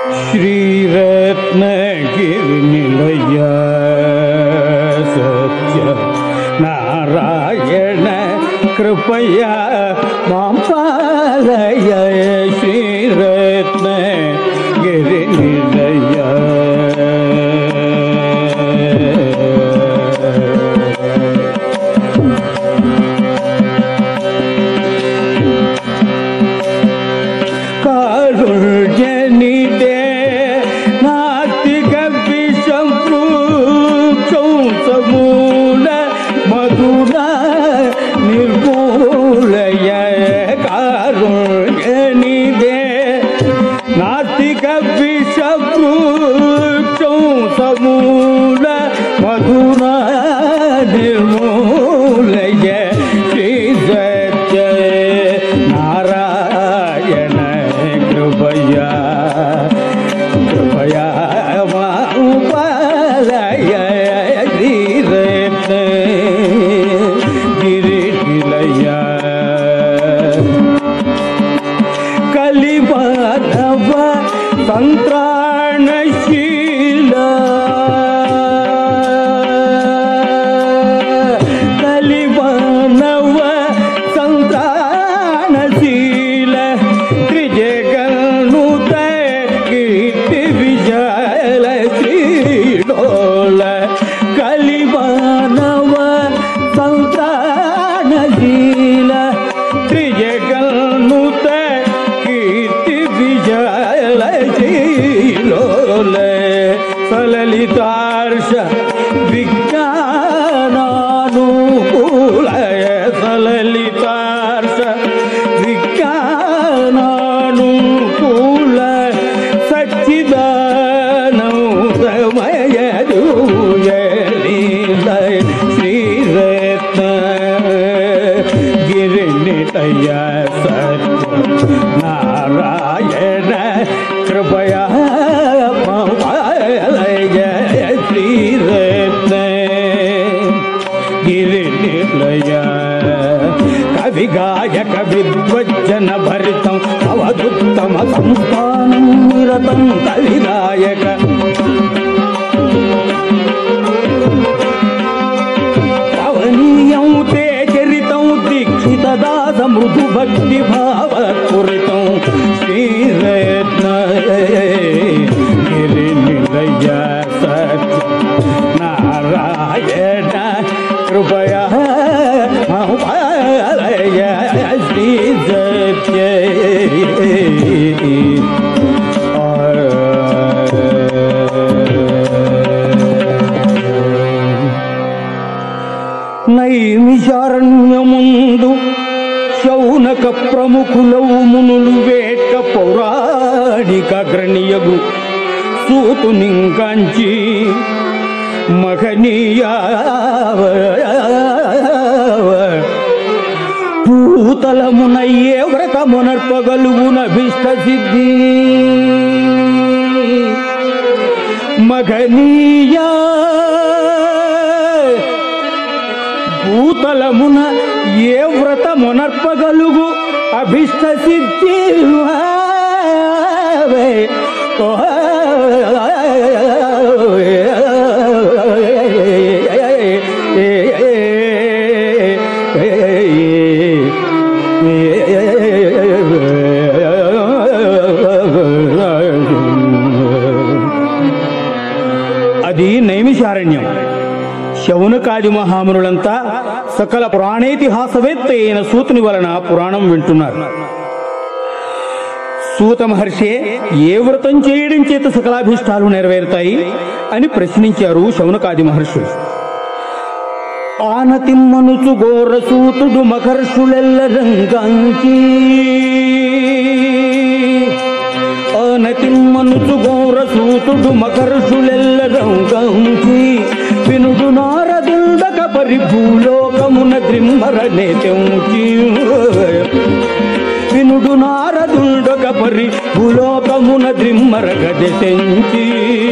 శ్రీరత్నగిరినిలయ సత్య నారాయణ కృపయా మాం పాలయ శ్రీరత్న గిరినిలయ కారుణ్యనిదే నాతిక విషం సమూల మధుర నిర్మూలయ కారుణ్యనిదే నాతిక విషం సమూల మధుర నిర్మూలయ శ్రీ సత్య నారాయణ కృపయా కృపయా మాలయ శ్రీరత్న గిరిశిలయ కలిమానవ సంత్రాణశీల కలిమానవ సంత్రాణశీల త్రిజగనుత కీర్తి విజయ శ్రీలోల కలిమానవ సంత్రాణశీల త్రిజగనుత కీర్తి విజయ శ్రీలోల సలలితార్ష విజ్ఞానానుకూలయ సలలితార్ష విజ్ఞానానుకూల సచ్చిదానమయ శ్రీరత్న గిరినిటయ సత్య నారాయణ కృపయా మమలయ శ్రీరత్న గిరినిలయ కవి గాయక విద్వజ్జన భరితం అవధుత్తమ సంస్థానం నిరతం కవిదాయక పవనీయం తే చరితం దీక్షిత దాస మృదు భక్తి భావ కురితం శ్రీరత్న గిరినిలయ సత్య నారాయణ కృపయా మహోపాలయ శ్రీ సత్య నైమిషారణ్యముందు శౌనక ప్రముఖులవు మునులు వేట్క పౌరాణిక గ్రణియగు సూతు నింకాంచి మహనీయ పూతలమున ఏ వ్రతమునర్పగలుగున భీష్ట సిద్ధి మగనీయా భూతలమున ఏ వ్రతమునర్పగలుగు అభిష్ట సిద్ధి అది నైమిషారణ్యం శౌనకాది మహామునులంతా సకల పురాణేతిహాసవేత్త అయిన సూతుని వలన పురాణం వింటున్నారు సూత మహర్షే ఏ వ్రతం చేయడం చేత సకలాభిష్టాలు నెరవేరుతాయి అని ప్రశ్నించారు శౌనకాది మహర్షులు ఆనతిమ్మనుచు ఘోర సూతుడు మకర్షులెల్ల రంగాంచి ఆనతిమ్మనుచు ఘోర సూతుడు మకర్షులెల్ల రంగాంచి వినుడు నారదుండక పరిభూలోకమున ద్రిమ్మరనే తెంచి వినుడు నారదుండక పరి భూలోకమున ద్రిమ్మర గది తెంచి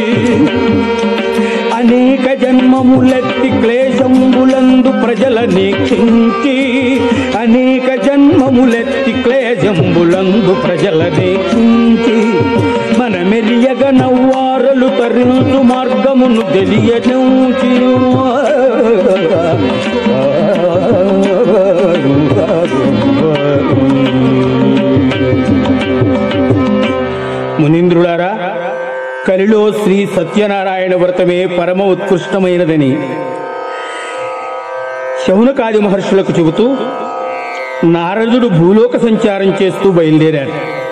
అనేక జన్మములెత్తి క్లేశంబులందు ప్రజల నీక్షించి అనేక జన్మములెత్తి క్లేశంబులందు ప్రజల నీక్షించి మన మెరియగ నవ్వారలు తరించు మార్గమును తెలియనూచి మునీంద్రులారా కలిలో శ్రీ సత్యనారాయణ వ్రతమే పరమ ఉత్కృష్టమైనదని శౌనకాది మహర్షులకు చెబుతూ నారదుడు భూలోక సంచారం చేస్తూ బయలుదేరారు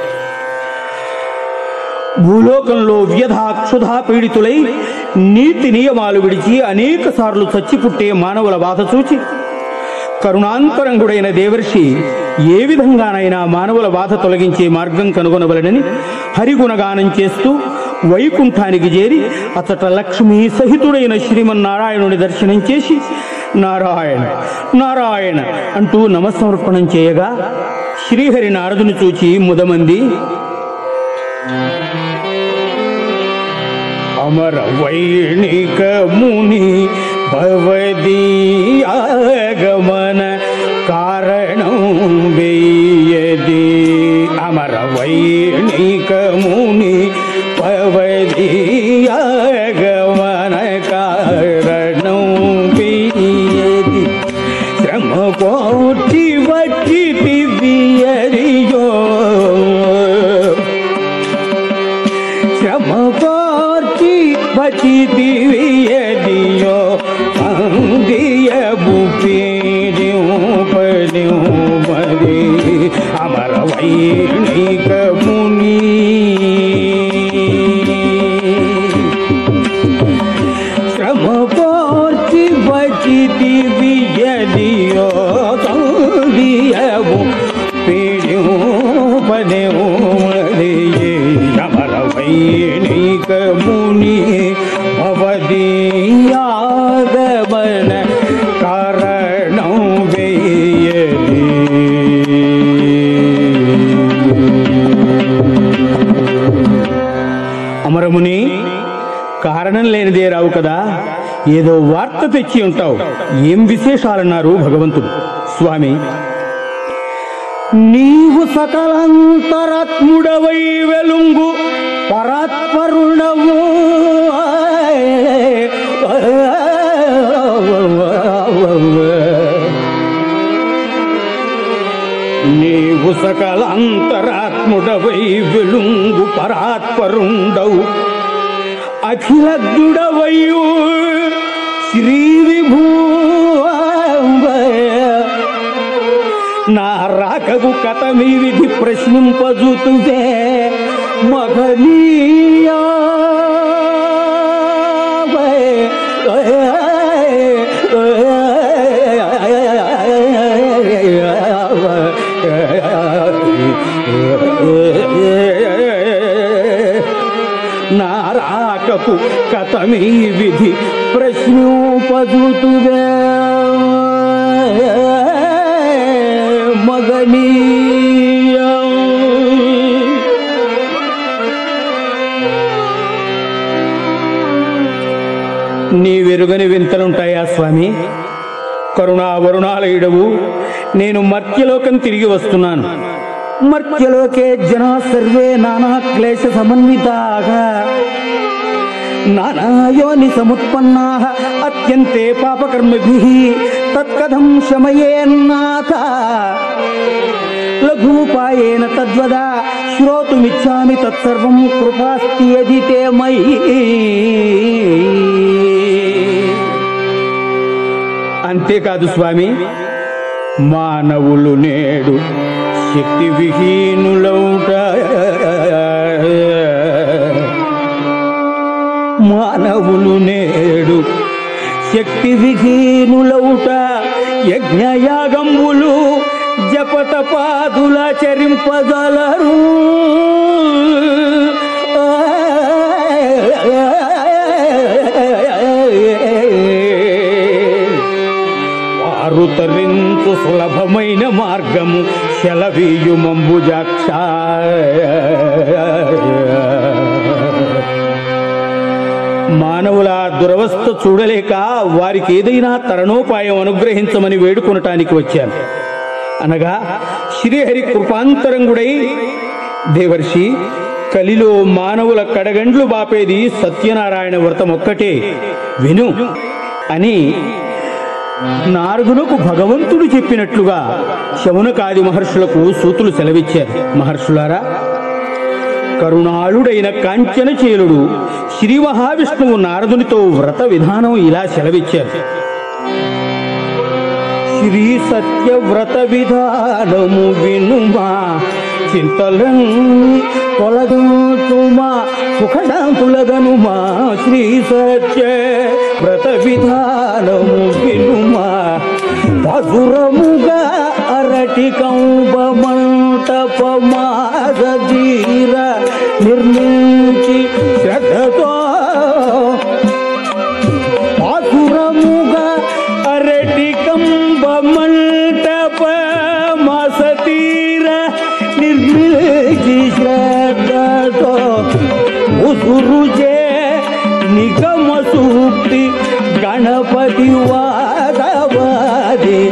భూలోకంలో వ్యధాక్షుధా పీడితులై నీతి నియమాలు విడిచి అనేక సార్లు చచ్చిపుట్టే మానవుల బాధ చూచి కరుణాంతరంగుడైన దేవర్షి ఏ విధంగానైనా మానవుల బాధ తొలగించే మార్గం కనుగొనవలనని హరిగుణగానం చేస్తూ వైకుంఠానికి చేరి అతట లక్ష్మీ సహితుడైన శ్రీమన్నారాయణుని దర్శనం చేసి నారాయణ నారాయణ అంటూ నమస్సమర్పణం చేయగా శ్రీహరి నారదుని చూచి ముదమంది అమర వైణిక ముని భవదీయాగమన కారణం వెయ్యది అమర వైణిక ముని భవదీయాగమన కారణం వెయ్యది శ్రమ కోటి వచ్చి దివ్యరియో శ్రమ కోర్చి బచితి వియదియో అందియబు పీడియు మరి అమర వైణిక ముని శ్రమ కోర్చి బచితి వియదియో సందియబు పీడియు పదెవు మరి అమర వైణిక ముని భవదీయాగమన కారణం వేయది అమరముని కారణం లేనిదే రావు కదా ఏదో వార్త తెచ్చి ఉంటావు ఏం విశేషాలన్నారు భగవంతుడు స్వామి నీవు సకలంతరాత్ముడవై వెలుంగు పరాత్పరుడవు నీవు సకలంతరాత్ముడవై వెలుంగు పరాత్పరుండవు అఖిలజ్ఞుడవయ్యు శ్రీ విభూ నా రాకకు కథ మీ విధి ప్రశ్నింపజుతువే మగనీయా నా రాకకు కథ మీ విధి ప్రశ్నింపజుతువే మగనీయం నీ వెరుగని వింతలుంటాయా స్వామి కరుణా వరుణాలయుడవు నేను మర్త్యలోకం తిరిగి వస్తున్నాను మర్త్యలోకే జనా సర్వే నానా క్లేశ సమన్వితాగా నానాయోని సముత్పన్నా అత్యంతే పాపకర్మభిః తత్కథం శమయేన్నాథ లఘూపాయేన తద్వద శ్రోతుమిచ్చామి తత్సర్వం కృపాస్తి యది తే మయి అంతేకాదు స్వామి మానవులు నేడు శక్తి విహీనులౌట మానవులు నేడు శక్తి విహీనులౌట యజ్ఞయాగంబులు జపతపాదుల చరింపగలరు వారు తరించు సులభమైన మార్గము సెలవీయు మంబుజాక్ష మానవుల దురవస్థ చూడలేక వారికి ఏదైనా తరణోపాయం అనుగ్రహించమని వేడుకొనటానికి వచ్చాను అనగా శ్రీహరి కృపాంతరంగుడై దేవర్షి కలిలో మానవుల కడగండ్లు బాపేది సత్యనారాయణ వ్రతం ఒక్కటే విను అని నారదులకు భగవంతుడు చెప్పినట్లుగా శవునకాది మహర్షులకు సూతులు సెలవిచ్చారు మహర్షులారా కరుణాళుడైన కాంచనచేలుడు శ్రీ మహావిష్ణువు నారదునితో వ్రత విధానం ఇలా సెలవిచ్చారు శ్రీ సత్యవ్రత విధానము వినుమా చింతలం తొలగుమా సుఖశాంతులగనుమా శ్రీ సత్య వ్రత విధానము వినుమా పసురముగా అరటి కంబమంటపమాసీర నిర్మించి శ్రద్ధతో పాసురముగా అరటి కంబ మంటప మసతీర నిర్మిల్చి శ్రద్ధతో ఉసురుజే నిగమ సూక్తి గణపతి వాదవాది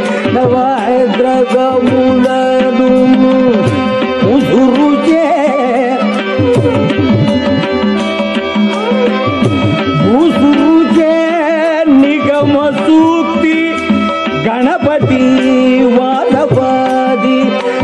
నవాద్రగములను ఉసురుజే భూసురుజే నిగమ సూక్తి గణపతి వాదవాది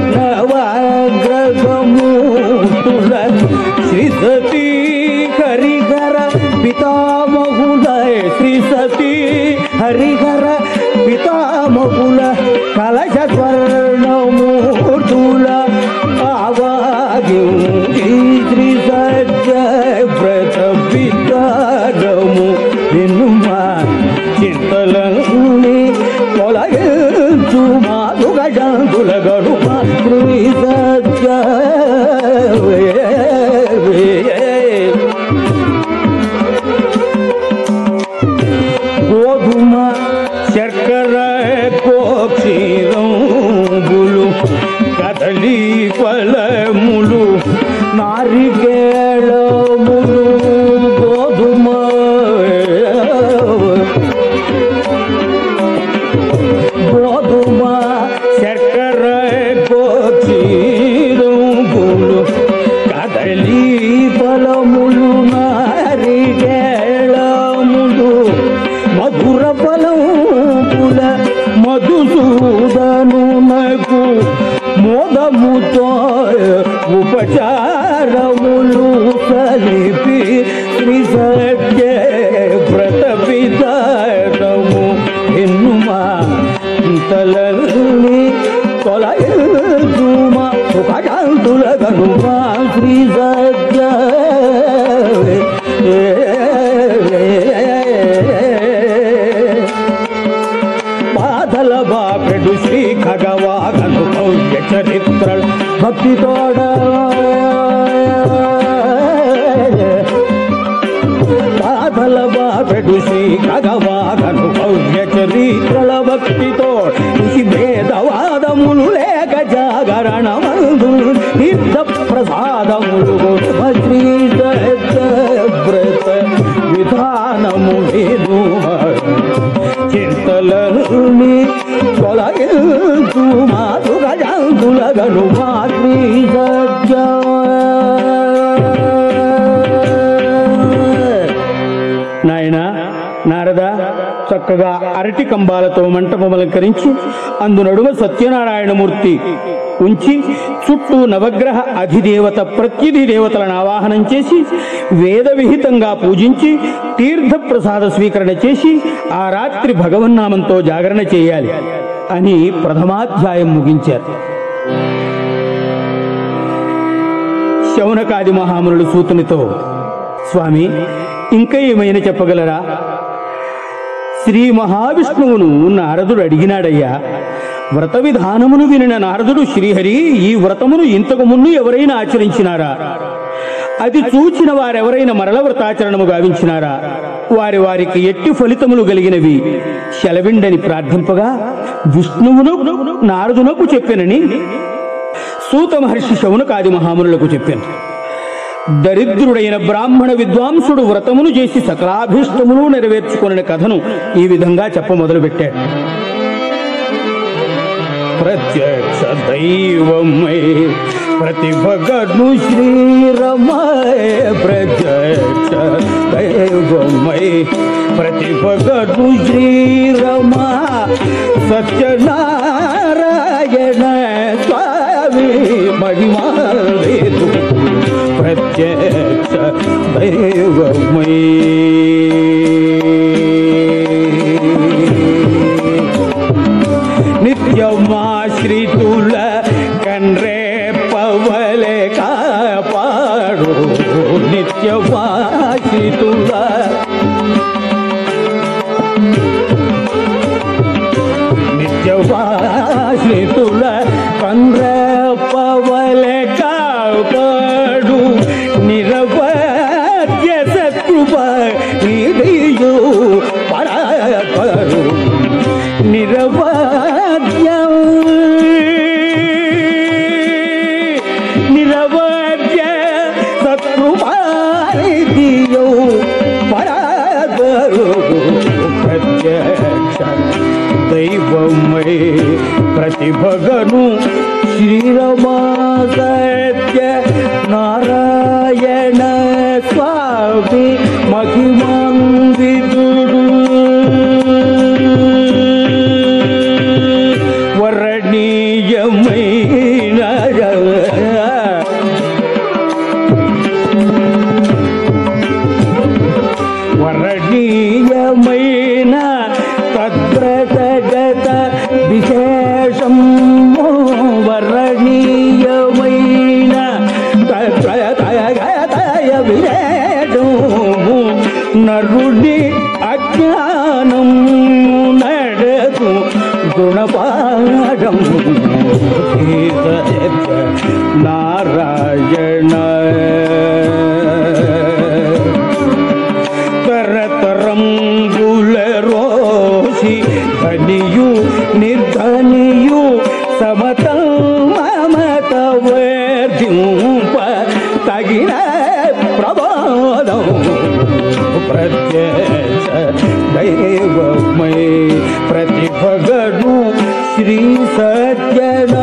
నవగ్రహమూర్తుల శ్రీ సతీ హరిహర పితామహుల శ్రీ సతీ హరిహర పితామహుల కలశ స్వర్ణమూర్తుల ఆవాది శ్రీ సత్య వ్రత విధానము వినుమా చింతలని తొలగించు మాదు గజంతుల గడుమా శ్రీ సత్య గోధుమ శర్కర కోక్షీరంబులు కదలి ఫలములు నారికేళములు గోధుమ గోధుమ శర్కర కోక్షీరంబులు కదలి ఫలములు నారికేళములు మధుర ఫలముల మధుసూదనునకు మోదముతో ఉపచారములు సలిపి శ్రీ సత్య వ్రత విధానము ఎన్నుమా తలని తొలయుమా సుఖకాంతుల గనుమా శ్రీ సత్య బాధల బాపెడు శ్రీ ఖగవాగను భవ్య చరిత్ర భక్తితోడ బాధల బాపెడు శ్రీ ఖగవాగను భవ్య చరిత్రల భక్తితో ఈ భేదవాదములు లేక జాగరణమందు తీర్థ ప్రసాదములు శ్రీ వ్రత విధానము విను చింతలని తొలగించు మాతు గజంతులగను మాతృ సత్య నాయన నారద చక్కగా అరటి కంబాలతో మంటపం అలంకరించి అందు నడుమ సత్యనారాయణమూర్తి ఉంచి చుట్టూ నవగ్రహ అధిదేవత ప్రత్యధి దేవతలను ఆవాహనం చేసి వేద విహితంగా పూజించి తీర్థ ప్రసాద స్వీకరణ చేసి ఆ రాత్రి భగవన్నామంతో జాగరణ చేయాలి అని ప్రథమాధ్యాయం ముగించారు శౌనకాది మహామునులు సూతునితో స్వామి ఇంకా ఏమైనా చెప్పగలరా శ్రీ మహావిష్ణువును నారదుడు అడిగినాడయ్యా వ్రత విధానమును వినిన నారదుడు శ్రీహరి ఈ వ్రతమును ఇంతకు ముందు ఎవరైనా ఆచరించినారా అది చూచిన వారెవరైనా మరల వ్రతాచరణము గావించినారా వారి వారికి ఎట్టి ఫలితములు కలిగినవి సెలవిండని ప్రార్థింపగా విష్ణువును నారదునకు చెప్పినని సూత మహర్షి శౌనకాది మహామునులకు చెప్పాను దరిద్రుడైన బ్రాహ్మణ విద్వాంసుడు వ్రతమును చేసి సకలాభీష్టములు నెరవేర్చుకున్న కథను ఈ విధంగా చెప్ప మొదలుపెట్టాడు ప్రత్యక్ష దైవమై ప్రతిభగను శ్రీరమయ ప్రత్యక్ష దైవమై ప్రతిభగను శ్రీరమ సత్యనారాయణ స్వామి మహిమాలేదు ప్రత్యక్ష దైవమై నిత్యమాశ్రితుల కన్రే పవలే కాపాడు నిత్యమాశ్రితుల నిత్యవాశ్రితుల కన్రే పవలే కాపాడు నిరవధ్య శత్రుప నిధియు పరాకరు నిరవధ్యం నిరవధ్య శత్రుపారిధియు పరాకరు ప్రత్యక్ష దైవమై ప్రతిభగను శ్రీరమా సత్య నారాయణ స్వామి మహిమాన్వితుడు వర్ణీయమైన వర్ణీయమైన తత్రగత విశేషం వర్ణీయమైన తత్రగతయ విశేషము నరుడి అజ్ఞానం నడకు గుణపాఠం నారాయణ తరతరంబుల రోషి ధనియు నిర్ధనియు సమత మమత వర్ధింప తగిన ప్రబోధం ప్రత్యక్ష దైవమై ప్రతిభగను శ్రీ సత్యనారాయణ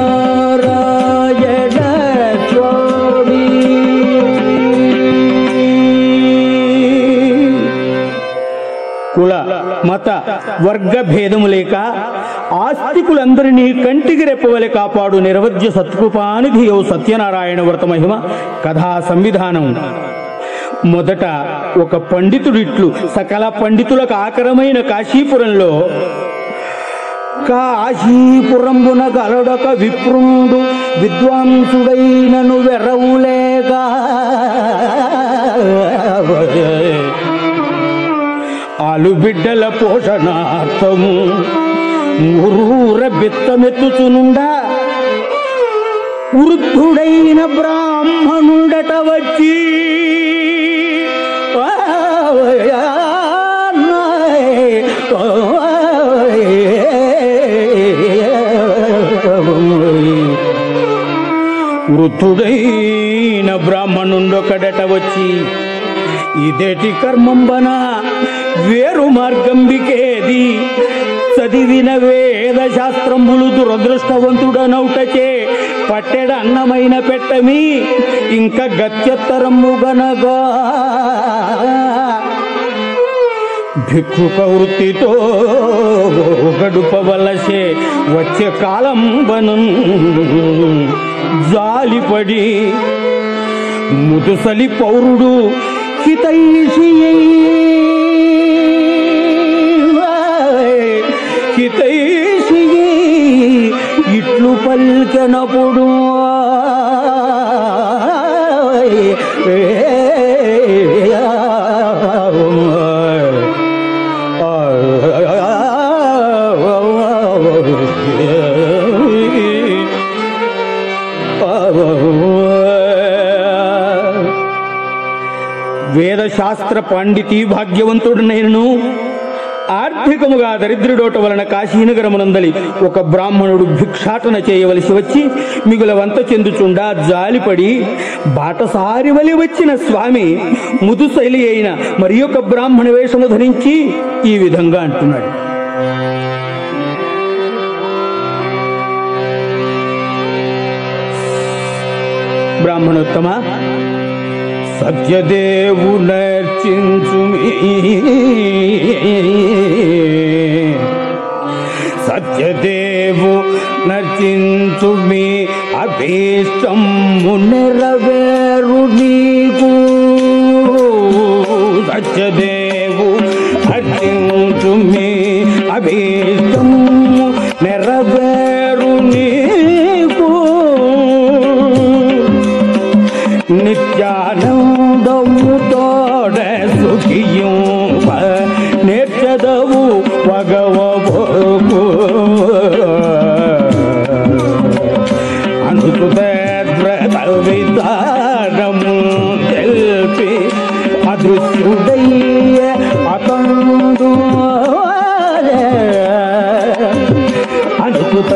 స్వామి కుల మత వర్గ భేదము లేక ఆస్తికులందరినీ కంటికి రెప్పవలె కాపాడు నిరవధ్య సత్కృపానిధి యో సత్యనారాయణ వ్రత మహిమ కథా సంవిధానం మొదట ఒక పండితుడిట్లు సకల పండితులకు ఆకరమైన కాశీపురంలో కాశీపురంబున గలడొక విప్రుండు విద్వాంసుడైనను వెరవులేగా ఆలుబిడ్డల పోషణార్థము ఊరూర బిత్తమెత్తుచునుండా వృద్ధుడైన బ్రాహ్మణుడట వచ్చి వృద్ధుడైన బ్రాహ్మణుండొకడట వచ్చి ఇదేటి కర్మంబన వేరు మార్గం బికేది చదివిన వేద శాస్త్రంబులు దురదృష్టవంతుడనౌటచే పట్టెడ అన్నమైన పెట్టమి ఇంకా గత్యత్తరము గనగా భిక్షుక వృత్తితో గడుపవలసే వచ్చే కాలం బను జాలిపడి ముదుసలి పౌరుడు హితైషి హితైషి ఇట్లు పల్కెనప్పుడు వేదశాస్త్ర పండితి భాగ్యవంతుడు నేను ఆర్థికముగా దరిద్రుడోట వలన కాశీనగరమునందలి ఒక బ్రాహ్మణుడు భిక్షాటన చేయవలసి వచ్చి మిగుల వంత చెందుచుండా జాలిపడి బాటసారి వలి వచ్చిన స్వామి ముదుశైలి అయిన మరి ఒక బ్రాహ్మణ వేషము ధరించి ఈ విధంగా అంటున్నాడు బ్రాహ్మణోత్తమ సత్యదేవు నర్చించు సత్యదేవు నర్చించు మీ అభీష్టం నెరవేరు నీకు సత్యదేవు నర్చించు మీ అభీష్టం నెరవేరు నీకు నిత్యానందము తోడ సుఖియం నేర్చదవు వగవబోకు అనుకృత విధానము తెలిపి అదృశ్యుడయ్య అతండు అనుకృత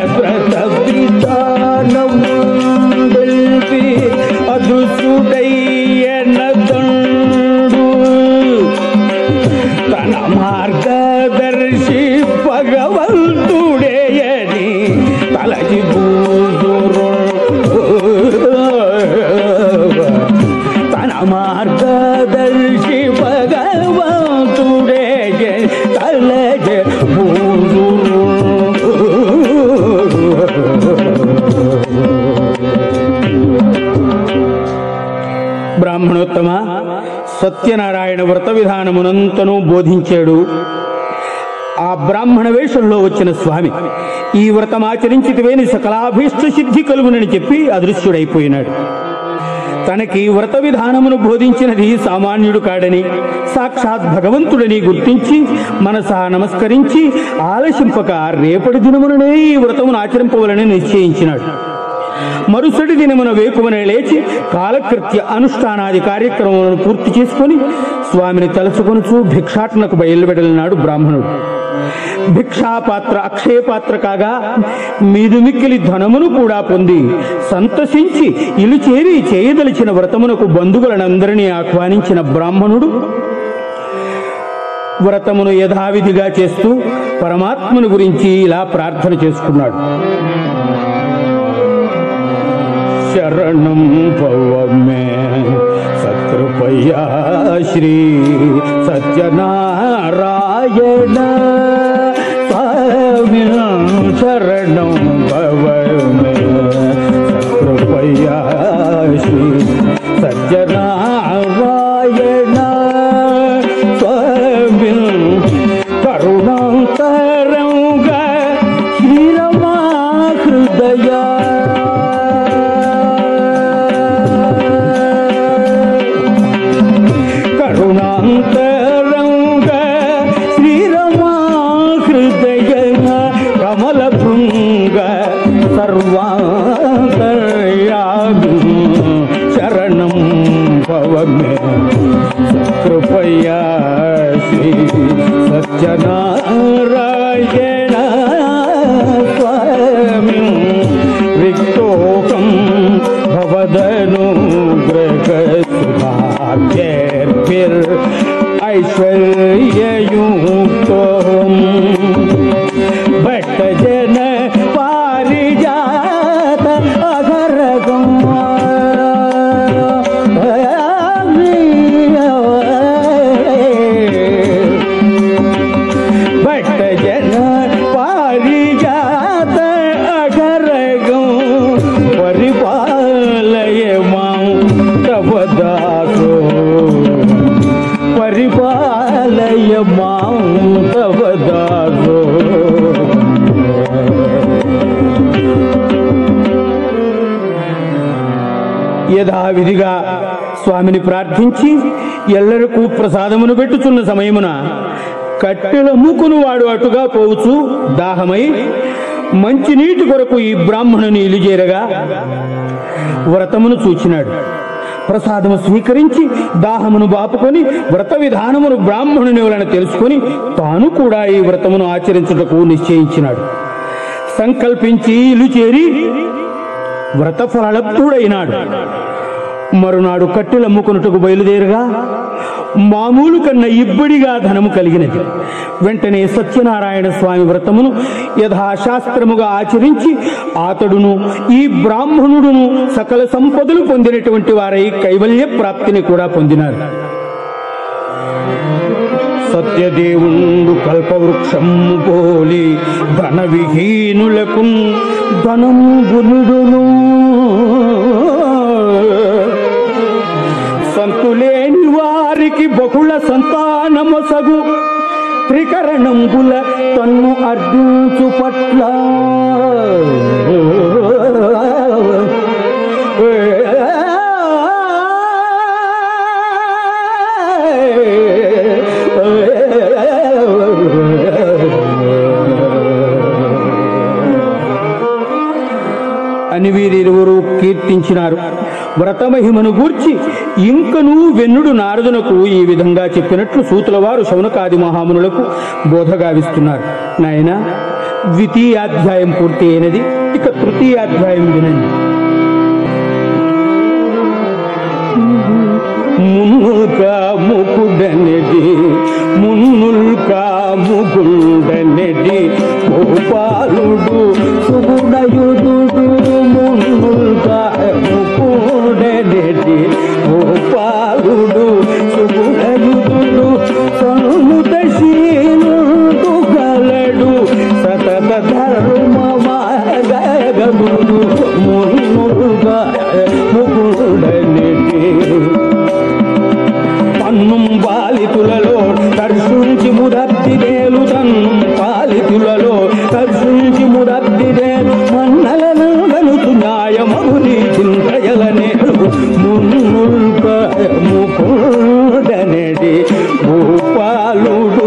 విధానము తెలిపి అదృశ్యుడయ్య నదండు తన మార్గదర్శి భగవంతుడేయని తలచి పూజురు తన మార్గదర్శి భగవంతుడేయ తలచి బ్రాహ్మణోత్తమ సత్యనారాయణ వ్రత విధానమునంతను బోధించాడు ఆ బ్రాహ్మణ వేషంలో వచ్చిన స్వామి ఈ వ్రతం ఆచరించితివేని సకలాభీష్ట సిద్ధి కలుగునని చెప్పి అదృశ్యుడైపోయినాడు తనకి వ్రత విధానమును బోధించినది సామాన్యుడు కాడని సాక్షాత్ భగవంతుడని గుర్తించి మనసా నమస్కరించి ఆలసింపక రేపటి దినముననే ఈ వ్రతమును ఆచరింపవలని నిశ్చయించినాడు మరుసటి దినమున వేకువన లేచి కాలకృత్య అనుష్ఠానాది కార్యక్రమములను పూర్తి చేసుకొని స్వామిని తలుచుకొనుచు భిక్షాటనకు బయలువెడలినాడు బ్రాహ్మణుడు భిక్షాపాత్ర అక్షయపాత్ర కాగా మీదు మిక్కిలి ధనమును కూడా పొంది సంతసించి ఇలు చేరి చేయదలిచిన వ్రతమునకు బంధువులనందరినీ ఆహ్వానించిన బ్రాహ్మణుడు వ్రతమును యథావిధిగా చేస్తూ పరమాత్మను గురించి ఇలా ప్రార్థన చేసుకున్నాడు శరణం భవమే సత్కృపయా శ్రీ సత్యనారాయణ స్వామి శరణం భవమే సత్కృపయా శ్రీ సత్యనారాయణ స్వామి కరుణాంతరంగా శ్రీరమా హృదయా కరుణాంతరంగ శ్రీరమా హృదయ కమల భృంగ సర్వాంతర్యామి శరణం భవమే కృపయా శ్రీ సత్యనారాయణ స్వామి రిక్తోకం భవదను గ్రహసుభాగ్యర్భిర్ ఐశ్వర్యయుక్తం భట్టజన పారిజాత అగరగం భట్టజన పారిజాత అగరగం పరిపాలయ మాం తవదాసో పరిపాలయ మాం తవదాసో యథావిధిగా స్వామిని ప్రార్థించి ఎల్లరకు ప్రసాదమును పెట్టుచున్న సమయమున కట్టెల మూకును వాడు అటుగా పోవచ్చు దాహమై మంచి నీటి కొరకు ఈ బ్రాహ్మణుని ఇలిజేరగా వ్రతమును చూచినాడు ప్రసాదము స్వీకరించి దాహమును బాపుకొని వ్రత విధానమును బ్రాహ్మణుని వలన తెలుసుకొని తాను కూడా ఈ వ్రతమును ఆచరించుటకు నిశ్చయించినాడు సంకల్పించి ఇల్లు చేరి వ్రత ఫలప్తుడైనాడు మరునాడు కట్టెలమ్ముకొనుటకు బయలుదేరగా మామూలు కన్నా ఇబ్బడిగా ధనము కలిగినది వెంటనే సత్యనారాయణ స్వామి వ్రతమును యథాశాస్త్రముగా ఆచరించి అతడును ఈ బ్రాహ్మణుడును సకల సంపదలు పొందినటువంటి వారై కైవల్య ప్రాప్తిని కూడా పొందినారు సత్యదేవుండు కల్పవృక్షము పోలి ధన విహీనులకు ధనం గురుడును సంతులేని వారికి బహుళ సంతానమొసగు త్రికరణంబుల తన్ను అర్జుంచు పట్ల అని వీరిరువురు కీర్తించినారు వ్రతమహిమను గూర్చి ఇంకనూ వెన్నుడు నారదునకు ఈ విధంగా చెప్పినట్లు సూతుల వారు శౌనకాది మహామునులకు బోధగావిస్తున్నారు నాయన ద్వితీయాధ్యాయం పూర్తి అయినది ఇక తృతీయాధ్యాయం వినండి మున్నుల్కా ముకుడనెది మున్నుల్కా ముకుండనెది గోపాలుడు సుగుణయుడు మున్నుల్కా ముకుడనెది గోపాలుడు సుగుణయుడు సముదశీలుడు గలడు సతత ధర్మమాగముడు మున్నుల్కా ముకుడనెది తన్నుం పాలితులలో దర్శించి ముదత్తిదేలు తన్నుం పాలితులలో దర్శించి ముదత్తిదేలు మన్నలనగనుతు న్యాయమగుని చింతయల నేడు మున్నుల్క ముకుండనెడి భూపాలుడు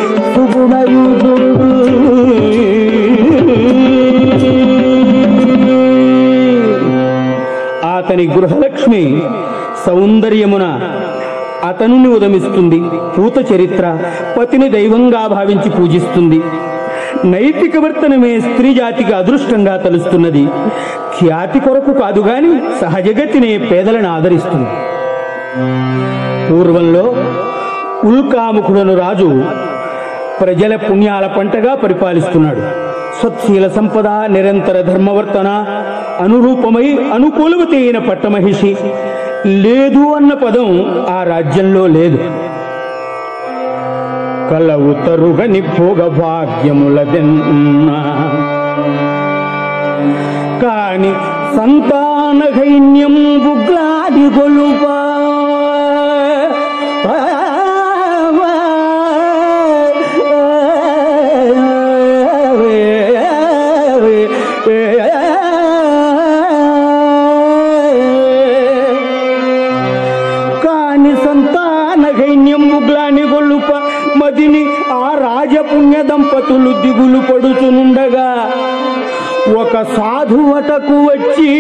సుగుణయుడు అతని గృహలక్ష్మి సౌందర్యమున అతనుని ఉదమిస్తుంది పూత చరిత్ర పతిని దైవంగా భావించి పూజిస్తుంది నైతిక వర్తనమే స్త్రీ జాతికి అదృష్టంగా తలుస్తున్నది ఖ్యాతి కొరకు కాదు గాని సహజగతినే పేదలను ఆదరిస్తుంది పూర్వంలో ఉల్కాముఖుడను రాజు ప్రజల పుణ్యాల పంటగా పరిపాలిస్తున్నాడు సత్శీల సంపద నిరంతర ధర్మవర్తన అనురూపమై అనుకూలవతి అయిన పట్టమహిషి లేదు అన్న పదం ఆ రాజ్యంలో లేదు కలవు తరుగని భోగ భాగ్యములదెన్నా కాని సంతాన గైన్యం బుగ్లాది గొలుపా కాని సంతాన గైన్యం ముగ్లాని గొల్లుప మదిని ఆ రాజపుణ్య దంపతులు దిగులు పడుచునుండగా ఒక సాధువటకు వచ్చి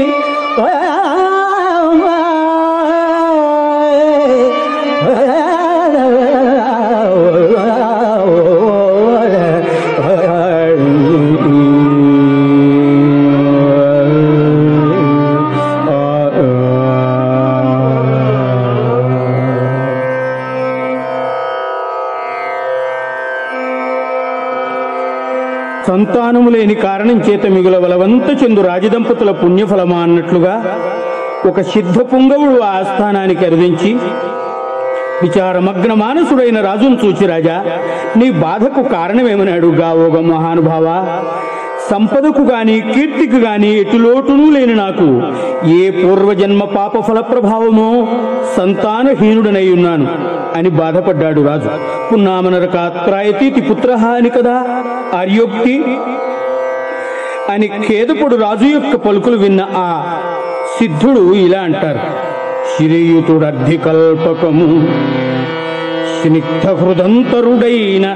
సంతానము లేని కారణం చేత మిగుల బలవంత చెందు రాజదంపతుల పుణ్యఫలమా అన్నట్లుగా ఒక సిద్ధ పుంగవుడు ఆ ఆస్థానానికి అరుదించి విచారమగ్న మానసుడైన రాజును చూచి రాజా నీ బాధకు కారణమేమని అడుగా ఓగ మహానుభావ సంపదకు గాని కీర్తికి గాని ఎటు లోటునూ లేని నాకు ఏ పూర్వజన్మ పాప ఫల ప్రభావమో సంతానహీనుడనై ఉన్నాను అని బాధపడ్డాడు రాజు పున్నామనరకాత్రాయతీతి పుత్ర అని కదా ఆర్యోక్తి అని ఖేదపుడు రాజు యొక్క పలుకులు విన్న ఆ సిద్ధుడు ఇలా అంటారు శ్రీయుతుడర్ధికల్పకము స్నిగ్ధ హృదంతరుడైన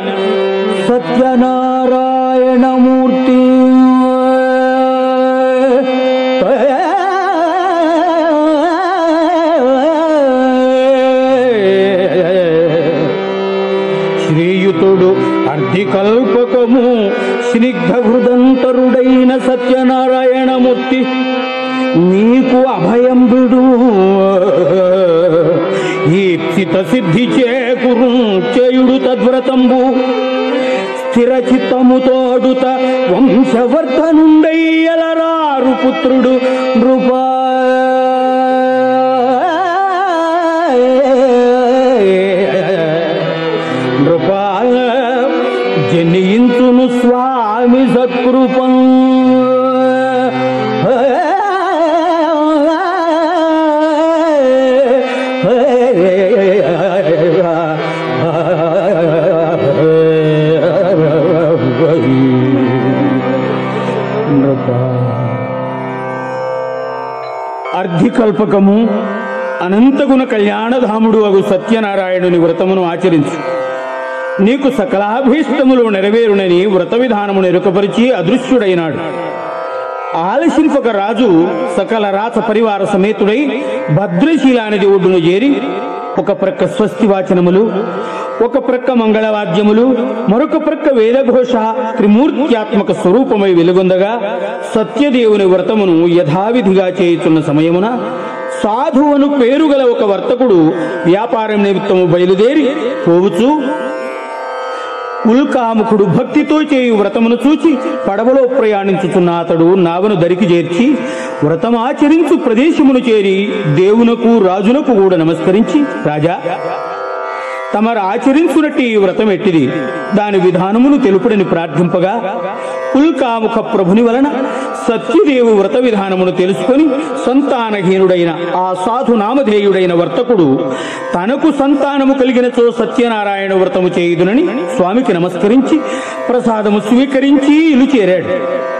సత్యనారాయణమూర్తి శ్రీయుతుడు అర్ధికల్పకము స్నిగ్ధ హృదంతరుడైన సత్యనారాయణమూర్తి నీకు అభ భయం బిడు ఈప్సిత సిద్ధి చేకురు చేయుడు తద్వ్రతంబు స్థిర చిత్తముతోడుత వంశవర్ధనుండయ్యలరారు పుత్రుడు నృపా నృపా జనించును స్వామి సత్కృపం అర్ధికల్పకము అనంతగుణ కళ్యాణధాముడు అగు సత్యనారాయణుని వ్రతమును ఆచరించు నీకు సకలాభీష్టములు నెరవేరునని వ్రత విధానమును ఎరుకపరిచి అదృశ్యుడైనాడు ఆలసింపక రాజు సకల రాస పరివార సమేతుడై భద్రశీలానిది ఒడ్డును చేరి ఒక ప్రక్క స్వస్తి వాచనములు ఒక ప్రక్క మంగళవాద్యములు మరొక ప్రక్క వేదఘోష త్రిమూర్త్యాత్మక స్వరూపమై వెలుగొందగా సత్యదేవుని వ్రతమును యథావిధిగా చేయుచున్న సమయమున సాధువను పేరుగల ఒక వర్తకుడు వ్యాపారం నిమిత్తము బయలుదేరి పోవుచూ ఉల్కాముఖుడు భక్తితో చేయు వ్రతమును చూచి పడవలో ప్రయాణించుచున్న అతడు నావను దరికి చేర్చి వ్రతమాచరించు ప్రదేశమును చేరి దేవునకు రాజునకు కూడా నమస్కరించి రాజా తమరు ఆచరించునట్టి ఈ వ్రతం ఎట్టిది దాని విధానమును తెలుపుడని ప్రార్థింపగా ఉల్కాముఖ ప్రభుని వలన సత్యదేవు వ్రత విధానమును తెలుసుకొని సంతానహీనుడైన ఆ సాధు నామధేయుడైన వర్తకుడు తనకు సంతానము కలిగినచో సత్యనారాయణ వ్రతము చేయుదునని స్వామికి నమస్కరించి ప్రసాదము స్వీకరించి ఇల్లు చేరాడు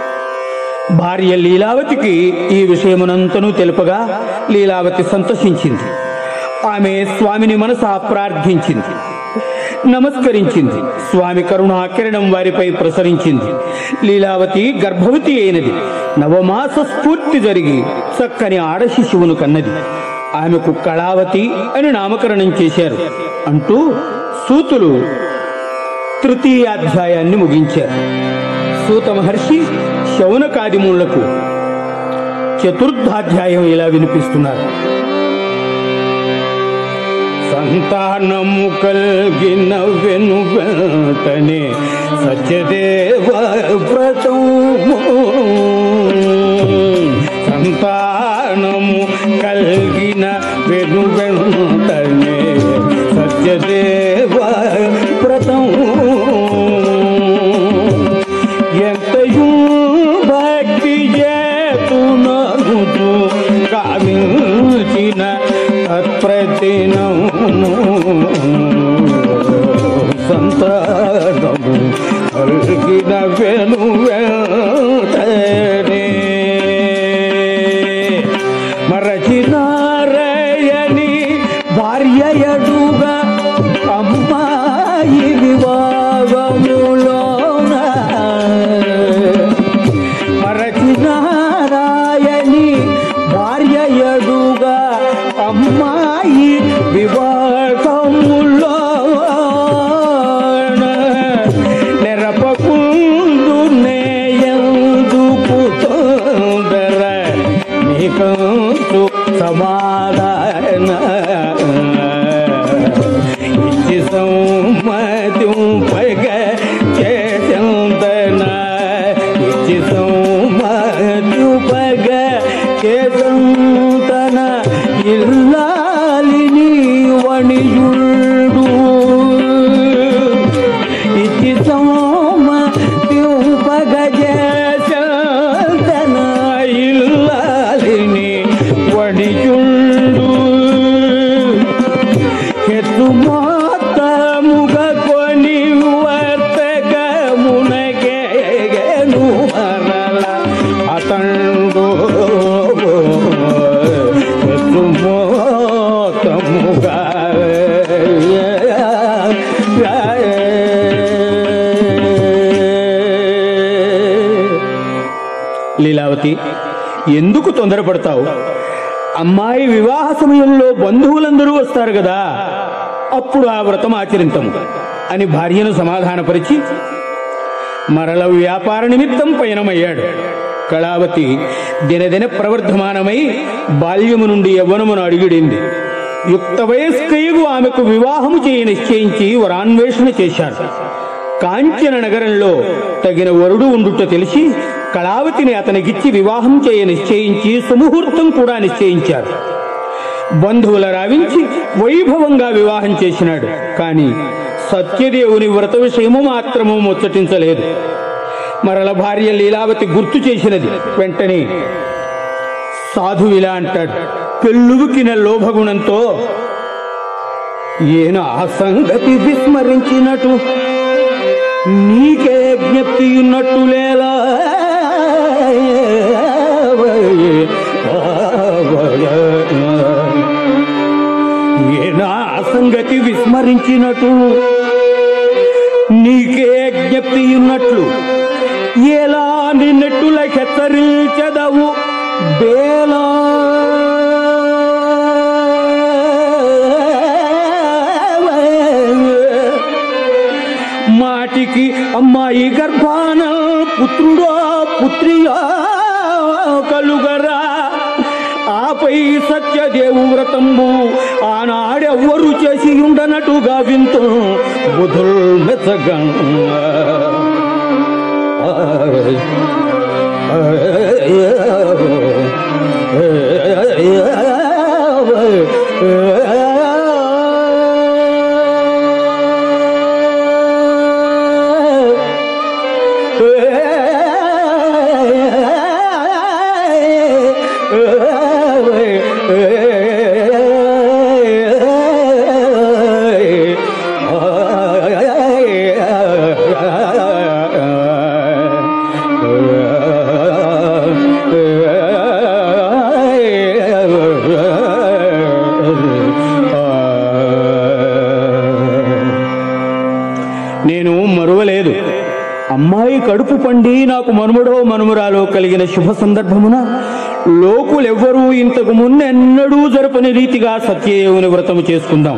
భార్య లీలావతికి ఈ విషయమునంతను తెలుపగా లీలావతి సంతోషించింది ఆమె స్వామిని మనసా ప్రార్థించింది నమస్కరించింది స్వామి కరుణా కిరణం వారిపై ప్రసరించింది లీలావతి గర్భవతి అయినది నవమాస స్ఫూర్తి జరిగి చక్కని ఆడ శిశువును కన్నది ఆమెకు కళావతి అని నామకరణం చేశారు అంటూ సూతులు తృతీయాధ్యాయాన్ని ముగించారు సూత మహర్షి శౌనకాదిములకు చతుర్థాధ్యాయం ఇలా వినిపిస్తున్నారు సంతానము కలిగిన వెను వెంటనే సత్యదేవ వ్రతము సంతానము కలిగిన వెను వెంటనే సత్యదేవ వ్రతము ఎంతయూ భక్తి చేతునగుతూ కామించిన తత్ప్రతినము సంతానము కలిగిన వెను వెంటనే మరచినారయని భార్య ఎడుగా అమ్మాయి వివాహములోన మరచినారాయని భార్య ఎడుగా అమ్మాయి వివాహములోన నెరపకుందు నేయందుకు తొందర నీకంతు సమాధాన ఇచ్చి సౌమతింపగ చేసందన ఇచ్చి సౌమతింపగ చేసంతన ఇల్లాలిని వణియుడు ఇచ్చి సౌమతింపగ చేసంతన ఇల్లాలిని వణియుడు ఎత్తు మొత్తముగ కొని వర్తకమునగేగను మరల అతండు ఎత్తు మొత్తముగా లీలావతి ఎందుకు తొందరపడతావు అమ్మాయి వివాహ సమయంలో బంధువులందరూ వస్తారు కదా అప్పుడు ఆ వ్రతం ఆచరింతము అని భార్యను సమాధానపరిచి మరల వ్యాపార నిమిత్తం పయనమయ్యాడు కళావతి దినదిన ప్రవర్ధమానమై బాల్యము నుండి యవ్వనమును అడిగిడింది యుక్త వయస్కయుగు ఆమెకు వివాహము చేయ నిశ్చయించి వరాన్వేషణ చేశారు కాంచన నగరంలో తగిన వరుడు ఉండుట తెలిసి కళావతిని అతనికిచ్చి వివాహం చేయ నిశ్చయించి సుముహూర్తం కూడా నిశ్చయించారు బంధువుల రావించి వైభవంగా వివాహం చేసినాడు కాని సత్యదేవుని వ్రత విషయము మాత్రము ముచ్చటించలేదు మరల భార్య లీలావతి గుర్తు చేసినది వెంటనే సాధు ఇలా అంటాడు పెళ్ళుకిన లోభగుణంతో ఈయన ఆ సంగతి విస్మరించినట్టు నీకే జ్ఞప్తి ఉన్నట్టులేలా ఈయన ఆ సంగతి విస్మరించినట్టు నీకే జ్ఞప్తి ఉన్నట్లు ఎలా నిన్నట్టుల హెచ్చరించదవు బేలా మాటికి అమ్మాయి గర్భాన పుత్రుడో పుత్రియో కలుగరా ఆపై సత్యదేవు వ్రతంబు ఆనాడెవ్వరు చేసి ఉండనట్టుగా వింతు బుధుల్ మెచ్చగా నేను మరువలేదు అమ్మాయి కడుపు పండి నాకు మనుమడో మనుమరాలో కలిగిన శుభ సందర్భమున లోకులెవ్వరూ ఇంతకు మున్నెన్నడూ జరపని రీతిగా సత్యదేవుని వ్రతము చేసుకుందాం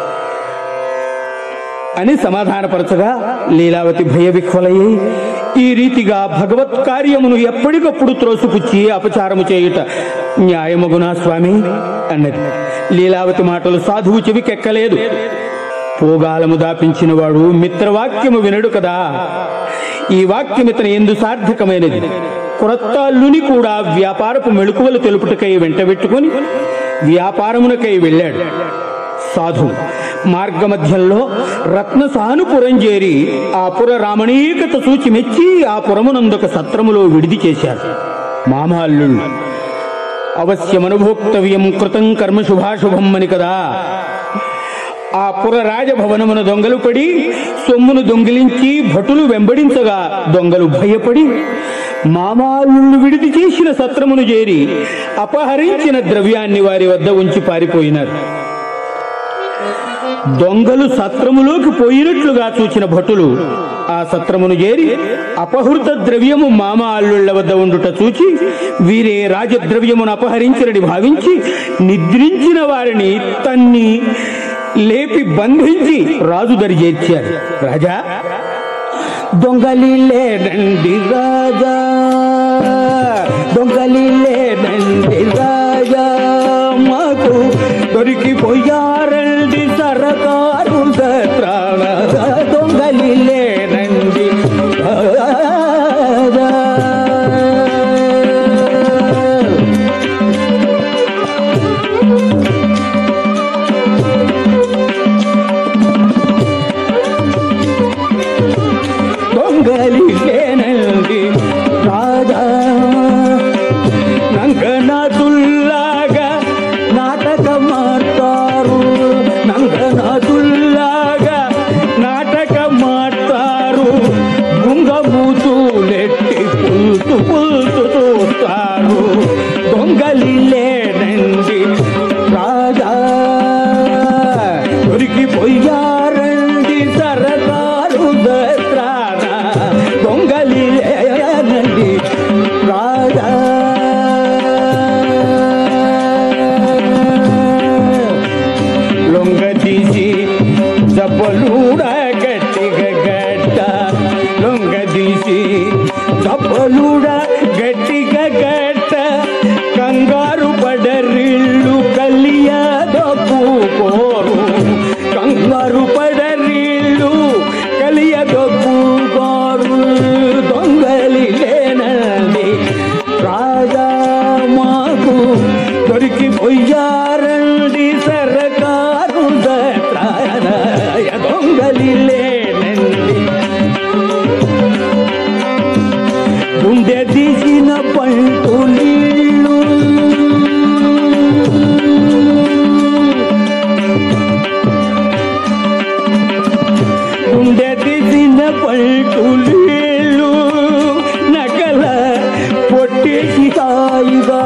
అని సమాధానపరచగా లీలావతి భయ విహ్వలయ్యి ఈ రీతిగా భగవత్ కార్యమును ఎప్పటికప్పుడు త్రోసిపుచ్చి అపచారము చేయుట న్యాయమగునా స్వామి అన్నది లీలావతి మాటలు సాధువు చెవికెక్కలేదు పోగాలము దాపించిన వాడు మిత్రవాక్యము వినడు కదా ఈ వాక్యం ఇతని ఎందు సార్థకమైనది క్రొత్త అల్లుని కూడా వ్యాపారపు మెళుకువలు తెలుపుటకై వెంటబెట్టుకుని వ్యాపారమునకై వెళ్ళాడు సాధు మార్గమధ్యంలో రత్న సానుపురం చేరి ఆ పుర రామణీకత సూచి మెచ్చి ఆ పురమునందొక సత్రములో విడిది చేశారు మామాల్లుళ్ళు అవశ్యమనుభోక్తవ్యం కృతం కర్మ శుభాశుభం అని కదా ఆ పుర రాజభవనమున దొంగలు పడి సొమ్మును దొంగిలించి భటులు వెంబడించగా దొంగలు భయపడి మామాళ్ళు విడిది చేసిన సత్రమును చేరి అపహరించిన ద్రవ్యాన్ని వారి వద్ద ఉంచి పారిపోయినారు దొంగలు సత్రములోకి పోయినట్లుగా చూచిన భటులు ఆ సత్రమును చేరి అపహృత ద్రవ్యము మామ అల్లుళ్ల వద్ద ఉండుట చూచి వీరే రాజద్రవ్యమును అపహరించినని భావించి నిద్రించిన వారిని తన్ని లేపి బంధించి రాజు దరి చేర్చారు రాజా దొంగలిలేనండి రాజా దొంగలిలేనండి రాజా మాకు దొరికిపోయారండి సరకారు సత్రాల దొంగలిలేనండి రాజా దొంగలి లేనండి రాజా రంగనాథుల్లాగా నాటకమాడతారు పొయ్యారండి సరకారు దత్రాయ దొంగలిలేనండి గుండె తీసిన పంటు నీళ్ళు గుండె తీసిన పంటు నీళ్ళు నకల పొట్టేసి హాయిగా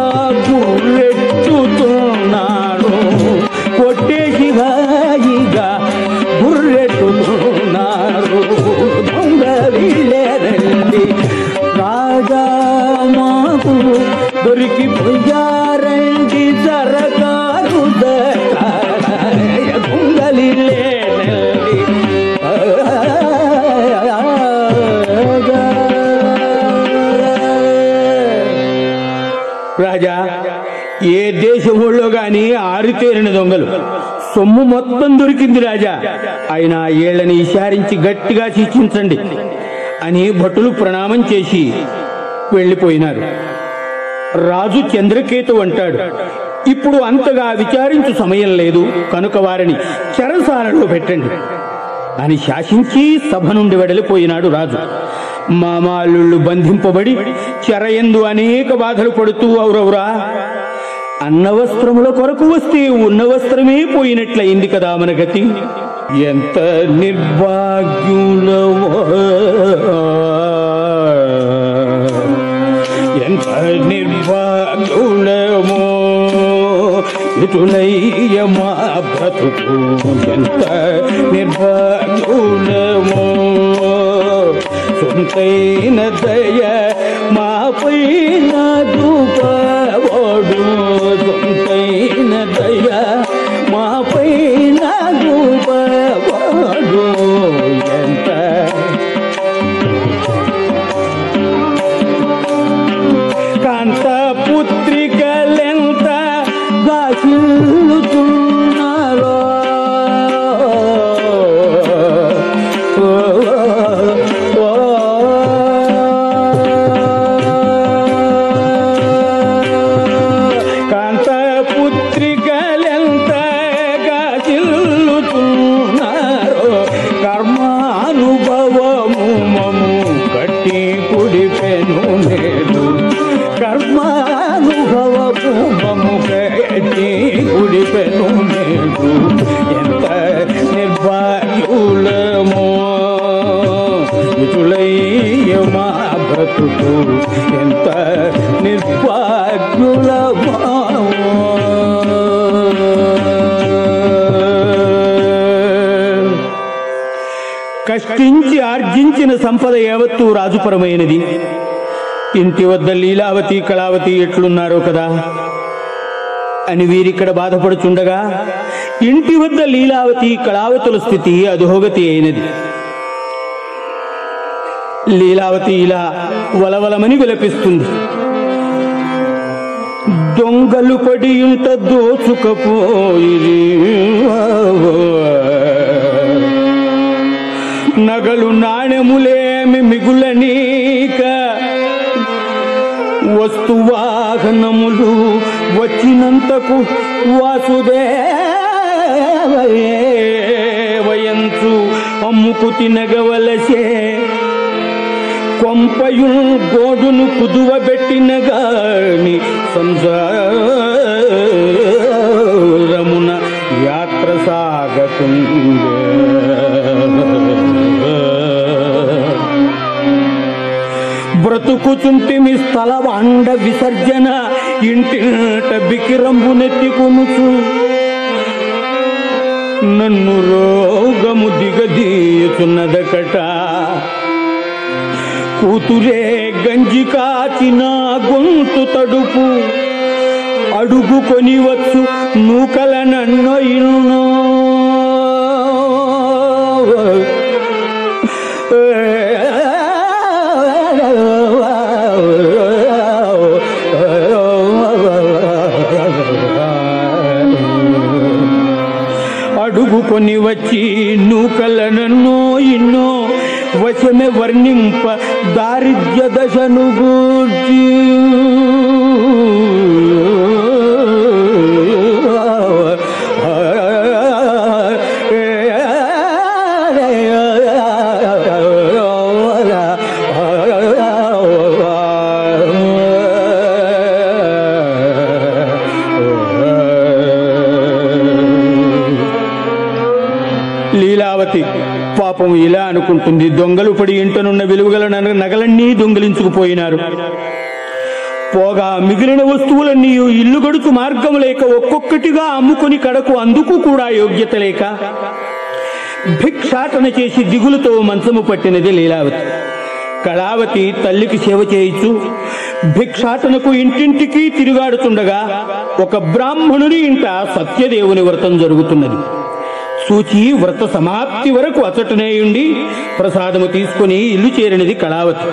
గుర్రెట్టుతున్నాడు పొట్టేసి హాయిగా గుర్రెట్టుతున్నాడు దొంగ వీళ్ళేనండి రాజా మాకు దొరికిపోయారండి సరకారు దయ దొంగలిలేనండి రాజా ఏ దేశములో గాని ఆరితేరిన దొంగలు సొమ్ము మొత్తం దొరికింది రాజా ఆయన ఏళ్ళని ఇషారించి గట్టిగా శిక్షించండి అని భటులు ప్రణామం చేసి వెళ్ళిపోయినారు రాజు చంద్రకేతు అంటాడు ఇప్పుడు అంతగా విచారించు సమయం లేదు కనుక వారిని చెరసాలలో పెట్టండి అని శాసించి సభ నుండి వెడలిపోయినాడు రాజు మామాల్లుళ్ళు బంధింపబడి చెరయందు అనేక బాధలు పడుతూ ఔరవురా అన్న వస్త్రముల కొరకు వస్తే ఉన్న వస్త్రమే పోయినట్లయింది కదా మన గతి ఎంత నిర్భాగ్యులవో ఎంత నిర్భాగ్యులమో ఇటులయ్య మా బ్రతుకు ఎంత నిర్భాగ్యులమో సొంతైన దయ మాపై దూపబోడు సొంతైన దయ మాపై దూపబోడు ఎంత కాంత పుత్రికలెంత దాచిల్లుతున్నారో ఓ, ఓ, కాంత పుత్రికలెంత గాచిల్లుతున్నారో కర్మానుభవము మము కట్టి కుడిపెను నేడు కర్మానుభవము మము కట్టి కుడిపెను నేడు ఎంత నిర్భాగ్యులమో ఇటులయ్య మా బ్రతుకు ఎంత నిర్భాగ్యులమో కష్టించి ఆర్జించిన సంపద యావత్తు రాజుపరమైనది ఇంటి వద్ద లీలావతి కళావతి ఎట్లున్నారో కదా అని వీరిక్కడ బాధపడుచుండగా ఇంటి వద్ద లీలావతి కళావతుల స్థితి అధోగతి అయినది లీలావతి ఇలా వలవలమని విలపిస్తుంది దొంగలు పడి ఇంట దోచుకపోయి నగలు నాణెములేమి మిగులనీక వస్తువాహనములు వచ్చినంతకు వాసుదేవయంచు అమ్ముకు తినగవలసే కొంపయు గోడును కుదువబెట్టిన గాని సంసారమున యాత్ర సాగకుండే బ్రతుకుచుంటిమి స్థలవాండ విసర్జన ఇంటిట బికిరంబు నెత్తికొనుచు నన్ను రోగము దిగదీయుచున్నదకట కూతురే గంజి కాచిన గొంతు తడుపు అడుగు కొనివచ్చు నూకల నన్నొయిను అడుగు కొని వచ్చి నూకలనన్నో ఇన్నో వశమే వర్ణింప దారిద్ర్య దశను గూర్చి లీలావతి పాపం ఇలా అనుకుంటుంది దొంగలు పడి ఇంటనున్న విలువగల నగ- నగలన్నీ దొంగిలించుకుపోయినారు పోగా మిగిలిన వస్తువులన్నీ ఇల్లు గడుచు మార్గం లేక ఒక్కొక్కటిగా అమ్ముకొని కడకు అందుకు కూడా యోగ్యత లేక భిక్షాటన చేసి దిగులుతో మంచము పట్టినది లీలావతి కళావతి తల్లికి సేవ చేయించు భిక్షాటనకు ఇంటింటికి తిరుగాడుతుండగా ఒక బ్రాహ్మణుని ఇంట సత్యదేవుని వ్రతం జరుగుతున్నది సూచి వ్రత సమాప్తి వరకు అచటనే ఉండి ప్రసాదము తీసుకుని ఇల్లు చేరినది కళావతి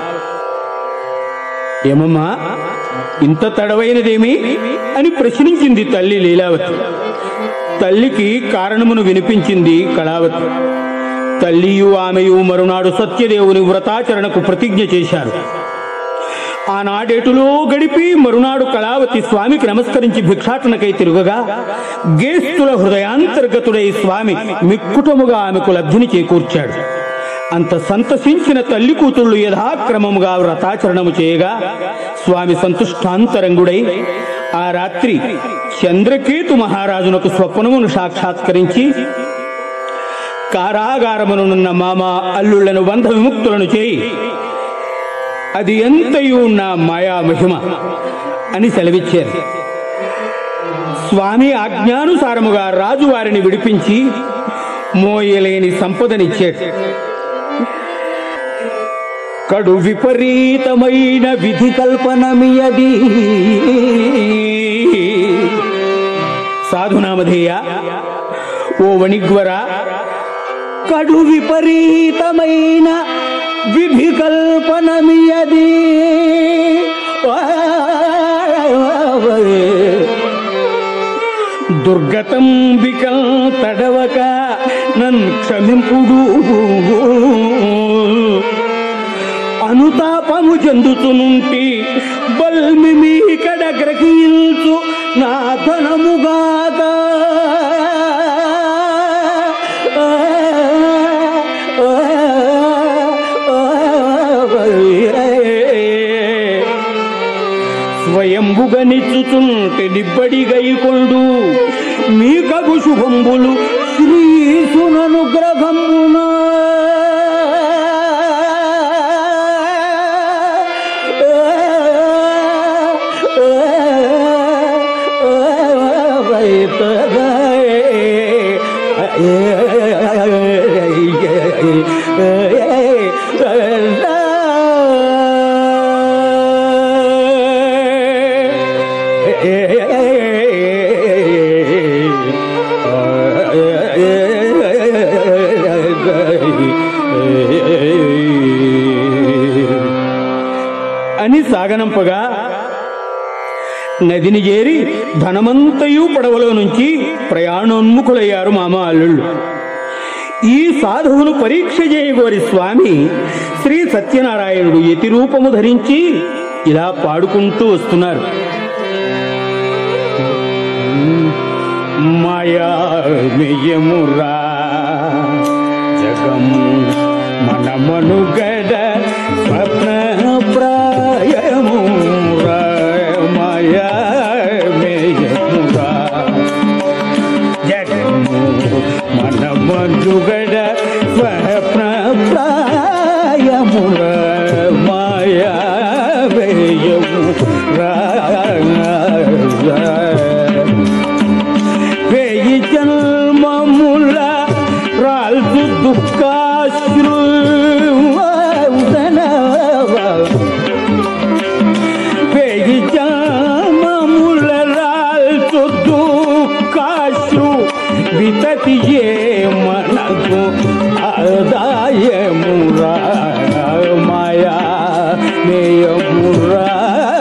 ఏమమ్మా ఇంత తడవైనదేమి అని ప్రశ్నించింది తల్లి లీలావతి తల్లికి కారణమును వినిపించింది కళావతి తల్లియు ఆమెయు మరునాడు సత్యదేవుని వ్రతాచరణకు ప్రతిజ్ఞ చేశారు ఆనాడేటులో గడిపి మరునాడు కళావతి స్వామికి నమస్కరించి భిక్షాటనకై తిరుగగా గేస్తుల హృదయాంతర్గతుడై స్వామి మిక్కుటముగా ఆమెకు లబ్ధిని చేకూర్చాడు అంత సంతసించిన తల్లి కూతుళ్ళు యథాక్రమముగా వ్రతాచరణము చేయగా స్వామి సంతుష్టాంతరంగుడై ఆ రాత్రి చంద్రకేతు మహారాజునకు స్వప్నమును సాక్షాత్కరించి కారాగారమునున్న మామ అల్లుళ్లను బంధ విముక్తులను చేయి అది ఎంతయు నా మాయా మహిమ అని సెలవిచ్చారు స్వామి ఆజ్ఞానుసారముగా రాజు వారిని విడిపించి మోయలేని సంపదనిచ్చాడు కడు విపరీతమైన విధి కల్పనమియది సాధునామధేయ ఓ వణిగ్వర కడు విపరీతమైన విధి కల్పనమియది దుర్గతంబికం తడవక నన్ క్షమింపుడు అనుతాపము చెందుతునుంటి బల్మి మీ కడ గ్రహించు నా ధనముగాక స్వయంబుగనిచ్చుచుంటే నిబ్బడి గైకొండు మీ కగు శుభంబులు శ్రీసుననుగ్రహమునా అని సాగనంపగా నదిని చేరి ధనమంతయు పడవలో నుంచి ప్రయాణోన్ముఖులయ్యారు మామ అల్లుళ్ళు ఈ సాధువును పరీక్ష చేయగోరి స్వామి శ్రీ సత్యనారాయణుడు యతి రూపము ధరించి ఇలా పాడుకుంటూ వస్తున్నారు మాయామియమురా జగము మనమనుగడ స్వప్న ప్రాయమురా మాయామియమురా జగము మనమనుగడ స్వప్న ప్రాయముర మాయా వేయి జన్మముల రాల్సు దుఃఖాశ్రు వేయి జన్మముల రాల్సు దుఃఖాశ్రు వితతి ఏ మనకు ఆదాయమురా మాయా మేయమురా